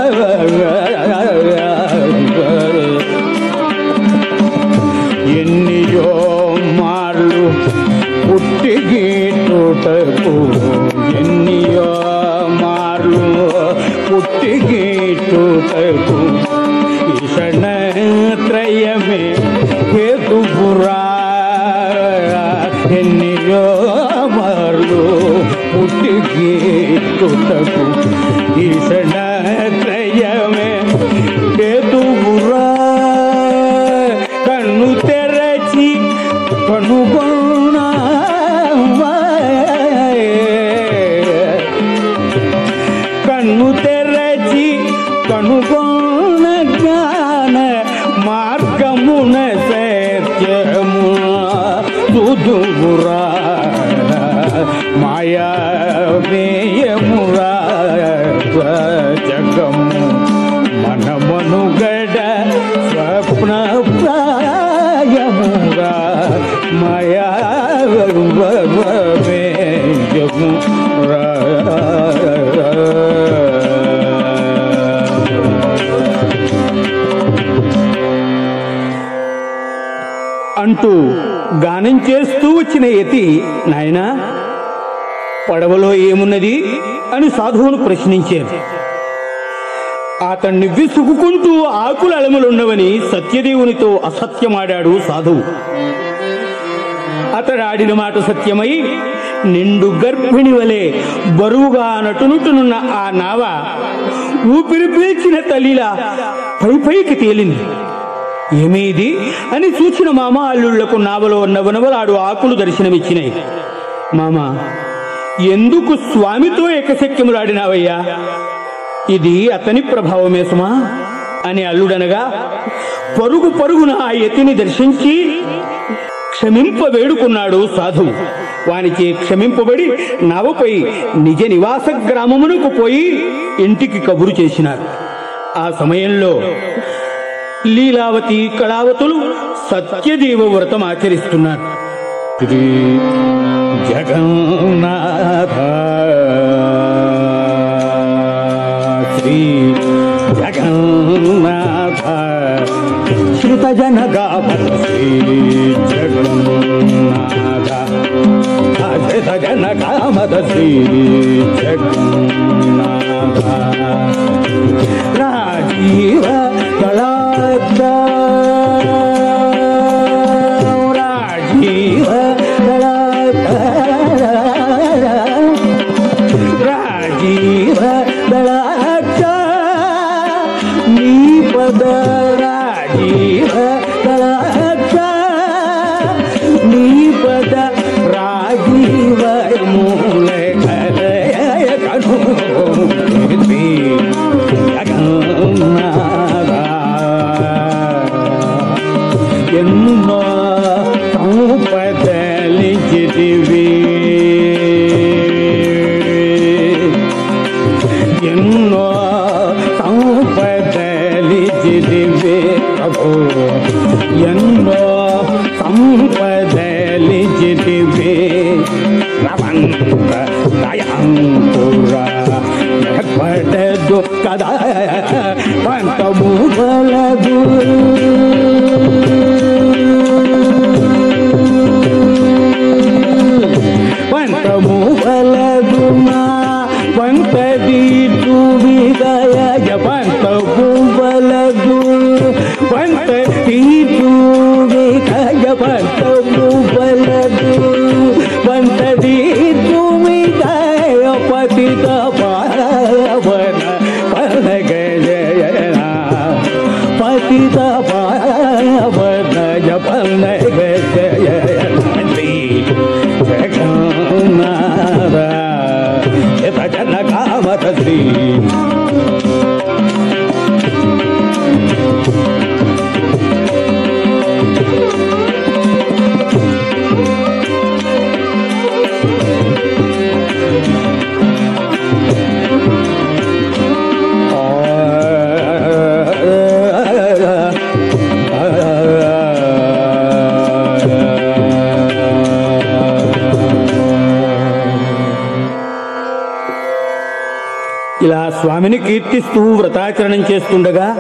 ఎన్నియో మార్లు పుట్టిగీటుటకు ఎన్నియో మార్లు పుట్టిగీటుటకు ఈషణత్రయమే హేతుపురా ఎన్నియో మార్లు పుట్టిగీటుటకు ఈషణత్రయమే హేతుపురా కన్ను తెరచి కనుగొన్నా యమున సత్యము దుదురా మాయా వేయమురా జగము మనమనుగడ స్వప్న ప్రాయమురా మాయా వేయమురా అంటూ గానం చేస్తూ వచ్చిన యతి నాయనా పడవలో ఏమున్నది అని సాధువును ప్రశ్నించారు అతన్ని విసుగుకుంటూ ఆకుల అలములున్నవని సత్యదేవునితో అసత్యమాడాడు సాధువు అతడు ఆడిన మాట సత్యమై నిండు గర్భిణి వలె బరువుగా నటునుటునున్న ఆ నావ ఊపిరి పీల్చిన తల్లిలా పై పైకి తేలింది ఏమీది అని చూచిన మామ అల్లుళ్లకు నావలో నవనవలాడు ఆకులు దర్శనమిచ్చినాయి మామ ఎందుకు స్వామితో ఏకశక్యములాడినావయ్యా ఇది అతని ప్రభావమే సుమా అని అల్లుడనగా పరుగు పరుగున ఆ యతిని దర్శించి క్షమింప వేడుకున్నాడు సాధువు వానికి క్షమింపబడి నవపై నిజ నివాస గ్రామమునకు పోయి ఇంటికి కబురు చేసినారు ఆ సమయంలో లీలావతి కళావతులు సత్యదేవ వ్రతం ఆచరిస్తున్నారు శ్రీ జగన్నాథ శ్రీ జగన్నాథ శ్రుత జనగాపద శ్రీ జగన్నాథ శ్రుత జనగామద శ్రీ జగన్నాథ రాజీవ కళాద రాజీవ రాజీవ దళాక్ష నీ పద రాజీవ దళాక్ష నీ పద రాజీవ మూల కలయ కను ఎన్నో సంపదలిచితివి ఎన్నో సంపదలిచితివి ప్రభు ఎన్నో సంపదలిచితివి రవంత దయాంకుర పడదు కదా పంతము బలదు పంతము బలదునా పంతది తువిదయ పంతము బలదు పంతది తువిదయ పంతము బలదు పంతది తువిదయ పతిత పావన పలగజయన పతిత పావన పలగజయన జగన్నాథ జన కామత శ్రీ ఇలా స్వామిని కీర్తిస్తూ వ్రతాచరణం చేస్తుండగా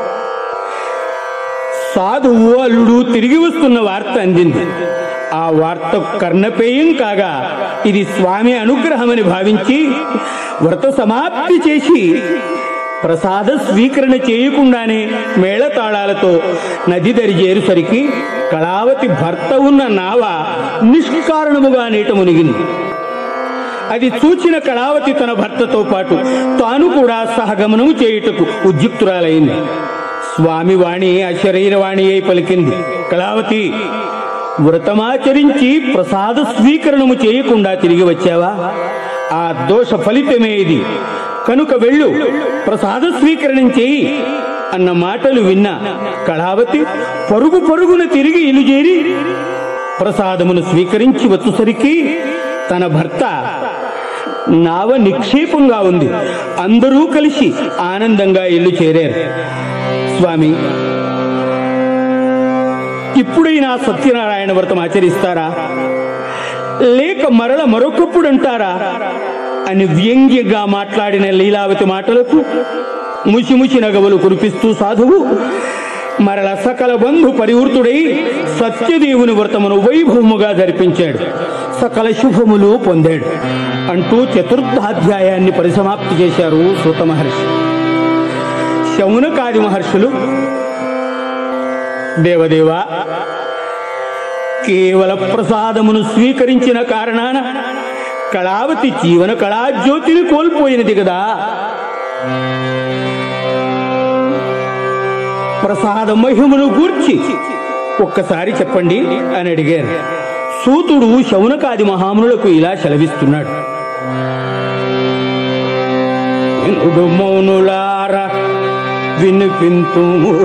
సాధువు అల్లుడు తిరిగి వస్తున్న వార్త అందింది ఆ వార్త కర్ణపేయం కాగా ఇది స్వామి అనుగ్రహమని భావించి వ్రత సమాప్తి చేసి ప్రసాద స్వీకరణ చేయకుండానే మేళతాళాలతో నది దరిజేరుసరికి కళావతి భర్త ఉన్న నావ నిష్కారణముగా నీట మునిగింది అది చూచిన కళావతి తన భర్తతో పాటు తాను కూడా సహగమనము చేయుటకు ఉద్యుక్తురాలైంది స్వామి వాణి అశరీరవాణి అయి పలికింది కళావతి వ్రతమాచరించి ప్రసాద స్వీకరణము చేయకుండా తిరిగి వచ్చావా ఆ దోష ఫలితమే ఇది కనుక వెళ్ళు ప్రసాద స్వీకరణం చేయి అన్న మాటలు విన్న కళావతి పరుగు పరుగున తిరిగి ఇల్లు చేరి ప్రసాదమును స్వీకరించి వచ్చేసరికి తన భర్త నావ నిక్షేపంగా ఉంది అందరూ కలిసి ఆనందంగా ఇల్లు చేరారు స్వామి ఇప్పుడైనా సత్యనారాయణ వ్రతం ఆచరిస్తారా లేక మరల మరొకప్పుడు అంటారా అని వ్యంగ్యంగా మాట్లాడిన లీలావతి మాటలకు ముసిముసి నగవులు కురిపిస్తూ సాధువు మరల సకల బంధు పరివృతుడై సత్యదేవుని వ్రతమును వైభవముగా జరిపించాడు సకల శుభములు పొందాడు అంటూ చతుర్థాధ్యాయాన్ని పరిసమాప్తి చేశారు సూత మహర్షి శౌనకాది మహర్షులు దేవదేవా కేవల ప్రసాదమును స్వీకరించిన కారణాన కళావతి జీవన కళాజ్యోతిని కోల్పోయినది కదా ప్రసాద మహిమను గూర్చి ఒక్కసారి చెప్పండి అని అడిగారు సూతుడు శౌనకాది మహామునులకు ఇలా సెలవిస్తున్నాడు వినుడు మౌనులార వినిపింతు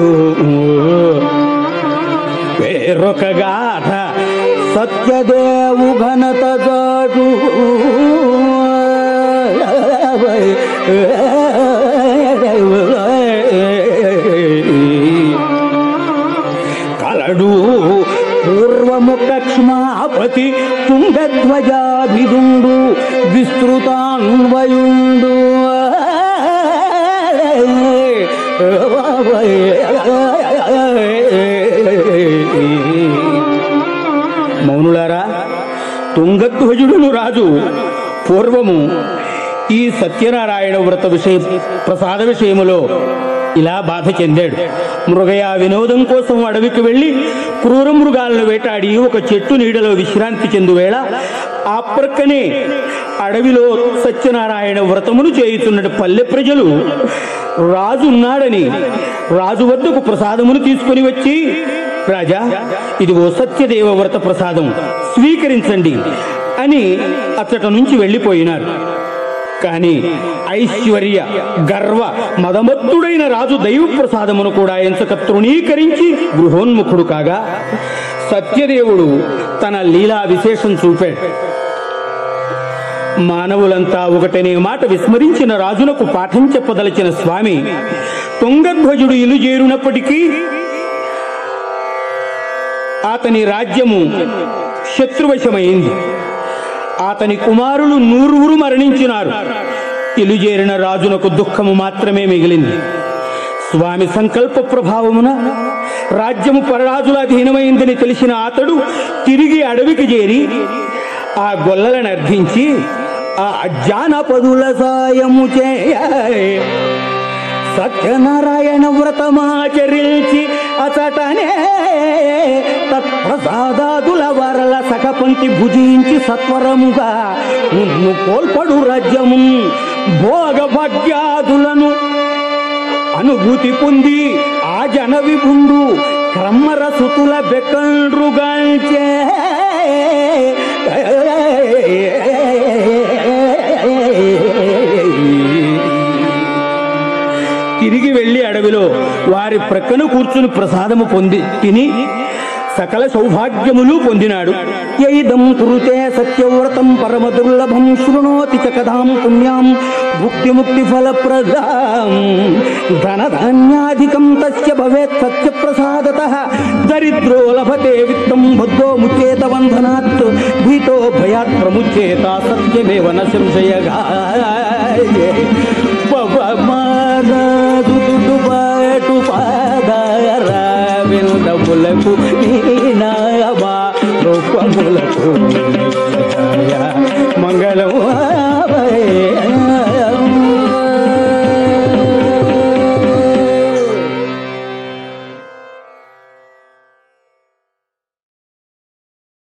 వేరొక గాథ సత్యదేవు ఘనత జాడు కలడు పూర్వము కక్ష్మాపతి తుంగధ్వజాభిదుండు విస్తృతాన్వయుండు మౌనులారా తుంగధ్వజుడును రాజు పూర్వము ఈ సత్యనారాయణ వ్రత విషయ ప్రసాద విషయములో ఇలా బాధ చెందాడు మృగయ వినోదం కోసం అడవికి వెళ్లి క్రూర మృగాలను వేటాడి ఒక చెట్టు నీడలో విశ్రాంతి చెందు వేళ ఆ ప్రక్కనే అడవిలో సత్యనారాయణ వ్రతమును చేయుతున్న పల్లె ప్రజలు రాజు ఉన్నాడని రాజు వద్దకు ప్రసాదమును తీసుకుని వచ్చి రాజా ఇదిగో సత్యదేవ వ్రత ప్రసాదం స్వీకరించండి అని అచ్చట నుంచి వెళ్ళిపోయినారు కానీ ఐశ్వర్య గర్వ మదమత్తుడైన రాజు దైవ ప్రసాదమును కూడా ఎంచక తృణీకరించి గృహోన్ముఖుడు కాగా సత్యదేవుడు తన లీలా విశేషం చూపాడు మానవులంతా ఒకటనే మాట విస్మరించిన రాజునకు పాఠం చెప్పదలిచిన స్వామి తుంగధ్వజుడు ఇల్లు చేరునప్పటికీ అతని రాజ్యము శత్రువశమైంది అతని కుమారులు నూరుగురు మరణించినారు ఇలుజేరిన రాజునకు దుఃఖము మాత్రమే మిగిలింది స్వామి సంకల్ప ప్రభావమున రాజ్యము పరరాజుల అధీనమైందని తెలిసిన అతడు తిరిగి అడవికి చేరి ఆ గొల్లలను అర్థించి ఆ అజ్ఞానపదుల సాయము చేయ సత్యనారాయణ వ్రతమాచరించి అచటనే తత్ప్రసాదాదుల వరల సకపంక్తి భుజించి సత్వరముగా మున్ను కోల్పడు రాజ్యము భోగ భాగ్యాదులను అనుభూతి పొంది ఆ జన విభుండు క్రమ్మర సుతుల బెకండ్రుగాల్చే తిరిగి వెళ్లి అడవిలో వారి ప్రక్కన కూర్చుని ప్రసాదము పొంది తిని సకల సౌభాగ్యములు పొందినాడు యైదం కురుతే సత్యవ్రతం పరమ దుర్లభం శృణోతి చ కథాం పుణ్యాం భుక్తి ముక్తి ఫలప్రదాం ధనధాన్యాధికం తస్య భవేత్ సత్య ప్రసాదత దరిద్రో లభతే విత్తం బుద్ధో ముచ్చేత బంధనాత్ భీతో భయాత్ ప్రముచ్యేత సత్యమేవ న సంశయగా పవమానాదుడు పాటు పాదారా వినుదములకు నీనాయమా రూపములకు మంగళం